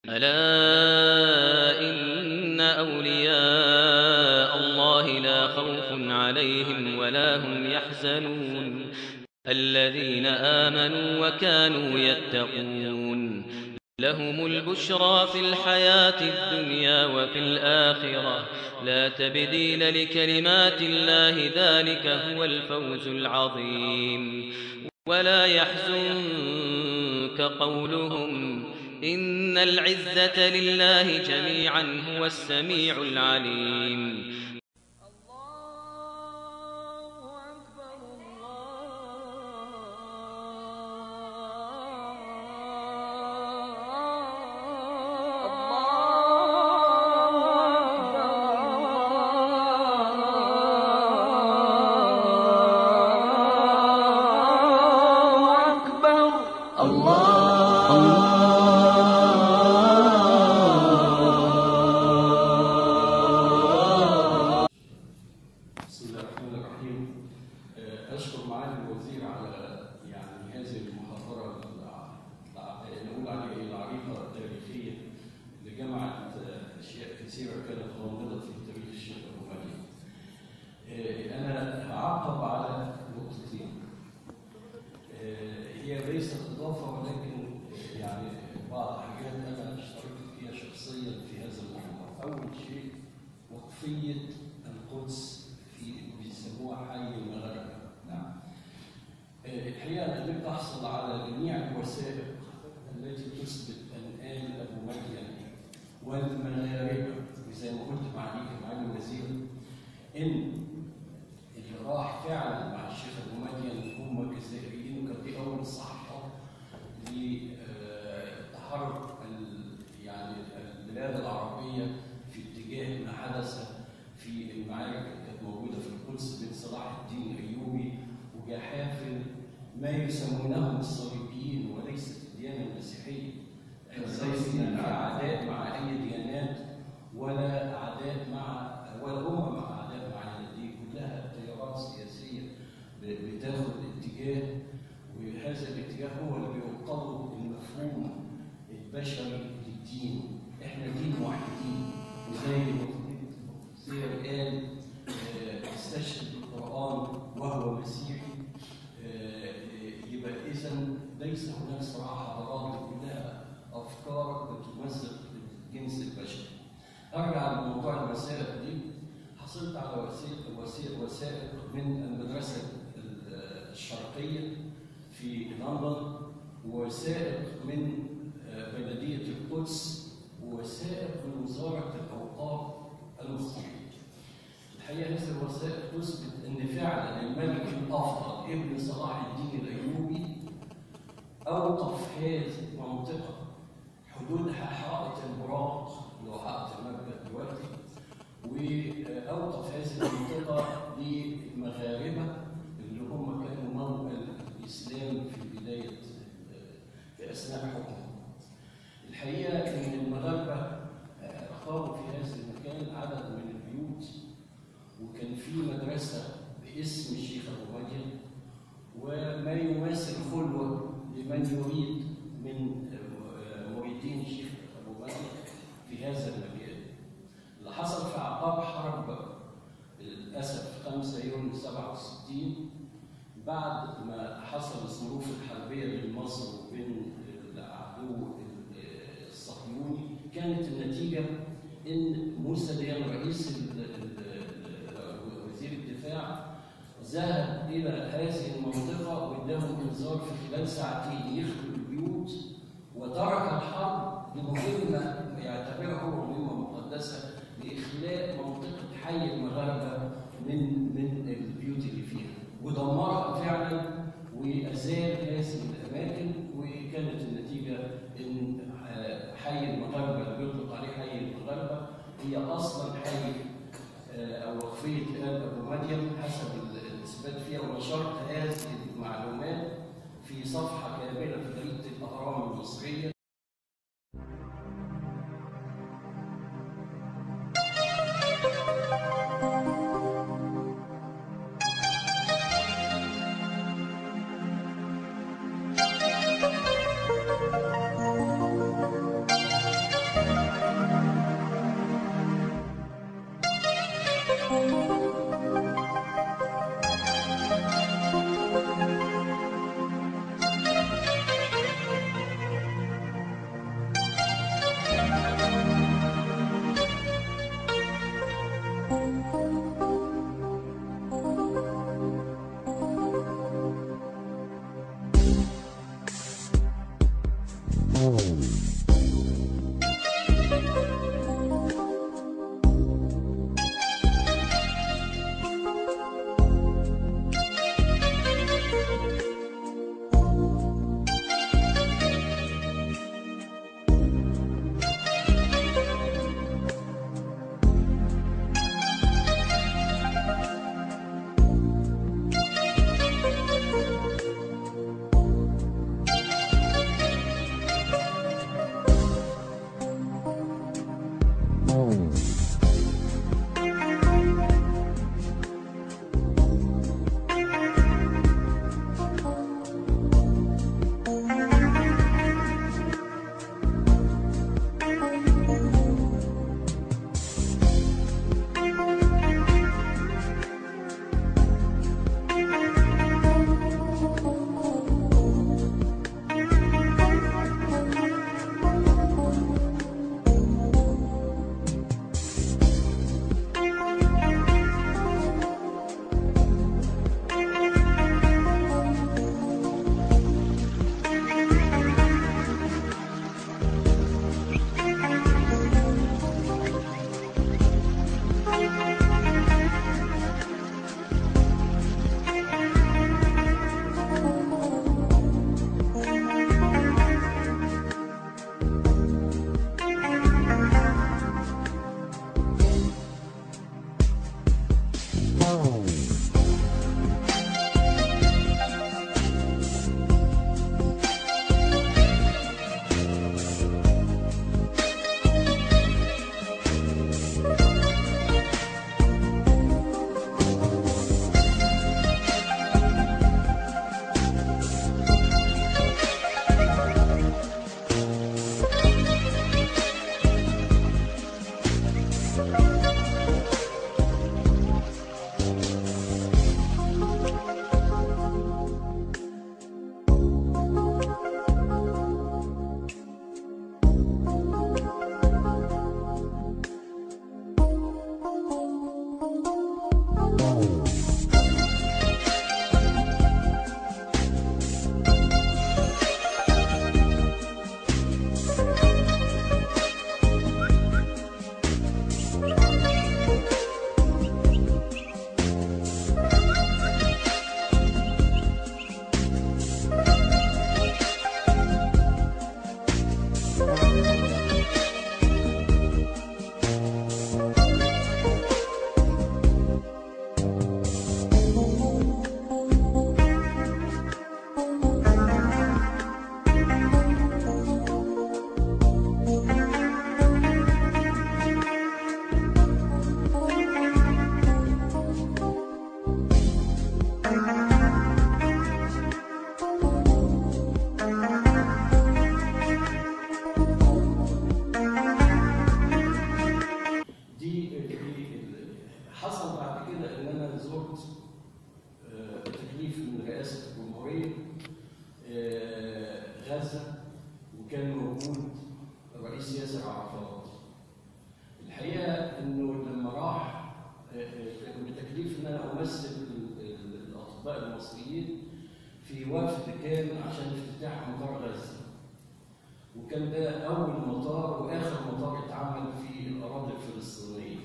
ألا إن أولياء الله لا خوف عليهم ولا هم يحزنون الذين آمنوا وكانوا يتقون لهم البشرى في الحياة الدنيا وفي الآخرة لا تبديل لكلمات الله ذلك هو الفوز العظيم ولا يحزنك قولهم إن العزة لله جميعا هو السميع العليم الله أكبر الله أكبر بسم الله الرحمن الرحيم آه، أشكر معالي الوزير على يعني هذه المحاضرة الع- الع- نقول عليها إيه العريضة التاريخية اللي جمعت آه، أشياء كثيرة كانت غامضة في تاريخ الشيخ الروماني. آه، أنا هعقب على نقطتين. آه، هي ليست إضافة ولكن آه، يعني بعض الحاجات أنا اشتركت فيها شخصيا في هذا الموضوع. أول شيء وقفية القدس في بيسموها حي المغاربة نعم آه، الحقيقة أنك تحصل على جميع الوثائق التي تثبت أن آل أبو مدين والمغاربة وزي ما قلت معاليك معالي الوزير إن اللي راح فعلا مع الشيخ أبو مدين هم الجزائريين وكان دي أول صحة لتحرك يعني البلاد العربية في اتجاه ما حدث في المعارك اللي كانت موجودة في القدس بين صلاح الدين الأيوبي وجحافل ما يسمونهم الصليبيين وليست الديانة المسيحية. احنا ليسنا أعداء مع أي ديانات ولا أعداء مع ولا هم مع أعداء معينة دي كلها تيارات سياسية ب- بتاخد اتجاه وهذا الاتجاه هو اللي بيوصله المفهوم البشري للدين احنا دين موحدين وزي ما زي ما قال آه، استشهد بالقران وهو مسيحي آه، يبقى اذا ليس هناك صراع حضارات كلها افكار بتمثل الجنس البشري ارجع لموضوع الوثائق دي حصلت على وثائق وثائق وثائق من المدرسه الشرقيه في لندن ووثائق من آه، بلديه القدس ووثائق من وزاره الاوقاف المصريه. الحقيقه هذه الوثائق تثبت ان فعلا الملك الافضل ابن صلاح الدين الايوبي اوقف هذه المنطقه حدودها حائط البراق اللي هو حائط المبنى دلوقتي واوقف هذه المنطقه للمغاربه اللي هم كانوا موقع الاسلام في بدايه في اثناء حكمه. الحقيقه ان المغاربه آه، اقاموا في هذا المكان عدد من البيوت وكان في مدرسه باسم الشيخ ابو مجد وما يماثل خلوه لمن يريد من آه، مريدين الشيخ ابو مجد في هذا المجال. اللي حصل في اعقاب حرب للاسف 5 يونيو 67 بعد ما حصل الظروف الحربيه بين مصر وبين العدو الصهيوني كانت النتيجه ان موسى ديان رئيس ال- ال- ال- وزير الدفاع ذهب الى هذه المنطقه واداهم انذار في خلال ساعتين يخلوا البيوت وترك الحرب لمهمه يعتبرها هو مهمه مقدسه لاخلاء منطقه حي المغاربه من من البيوت اللي فيها ودمرها فعلا وازال هذه الاماكن وكانت النتيجه ان آه، حي المغاربه اللي بيطلق عليه حي المغاربه هي اصلا حي آه، او وقفيه ال ابو مريم حسب الاثبات فيها ونشرت هذه المعلومات في صفحه كامله في جريده الاهرام المصريه ياسر عرفات الحقيقه انه لما راح آه، آه، بتكليف ان انا امثل ال- ال- الاطباء المصريين في وفد كان عشان افتتاح مطار غزه وكان ده اول مطار واخر مطار اتعمل في الاراضي الفلسطينيه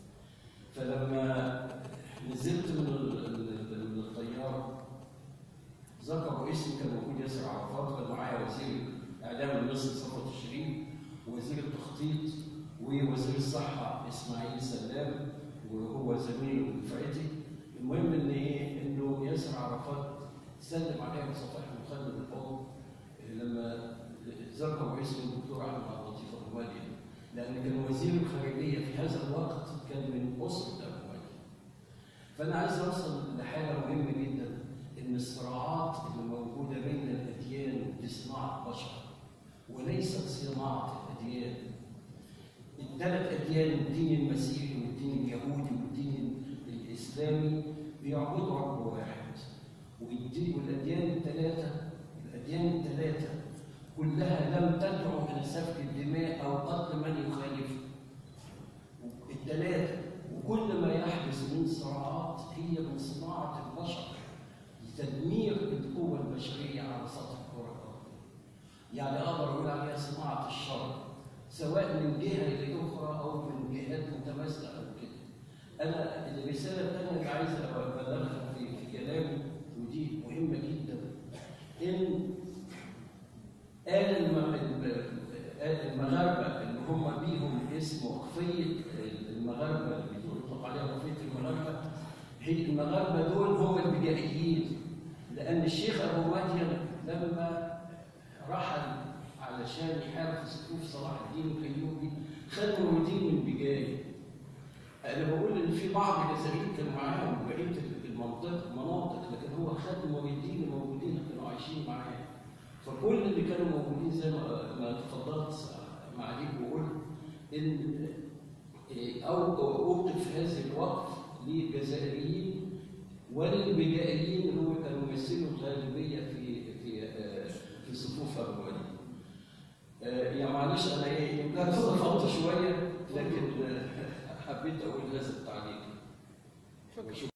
فلما نزلت من ال- ال- من الطياره ذكروا اسمي كان موجود ياسر عرفات كان معايا وزير اعلام المصري صفوت الشريف ووزير التخطيط ووزير الصحه اسماعيل سلام وهو زميله دفعتي المهم ان ايه انه ياسر عرفات سلم عليا بصفائح مخلد الحب لما ذكروا اسم الدكتور احمد عبد اللطيف ابو مالي لان كان وزير الخارجيه في هذا الوقت كان من اسره ابو مالي فانا عايز اوصل لحاجه مهمه جدا ان الصراعات اللي موجوده بين الاديان دي صناعه بشر وليست صناعه الاديان الثلاث اديان الدين المسيحي والدين اليهودي والدين الاسلامي بيعبدوا رب واحد والدين والاديان الثلاثه الاديان الثلاثه كلها لم تدعو الى سفك الدماء او قتل من يخالفه الثلاثه وكل ما يحدث من صراعات هي من صناعه البشر لتدمير القوه البشريه على سطح الكره الارضيه يعني اقدر اقول عليها صناعه الشر سواء من جهه الى اخرى او من جهات متماثله او كده. انا الرساله الثانيه اللي عايز ابلغها في في كلامي ودي مهمه جدا ان قال الم- الم- قال المغاربه اللي هم بيهم اسم وقفيه المغاربه اللي بيطلق عليها وقفيه المغاربه هي المغاربه دول هم البدائيين لان الشيخ ابو مدين لما رحل علشان يحارب في صفوف صلاح الدين الايوبي خد موردين من بجايه انا بقول ان في بعض الجزائريين كانوا معاهم بقيه المنطقه المناطق لكن هو خد موردين الموجودين كانوا عايشين معاه فكل اللي كانوا موجودين زي ما ما تفضلت معاليك وقلت ان إيه، او اوقف هذا الوقف للجزائريين وللبدائيين اللي هو كانوا يمثلوا الغالبيه في في آه، في صفوف ابو وليد. آه، يا معلش انا ايه يمكن استفدت شويه لكن آه، حبيت اقول هذا التعليق وشكرا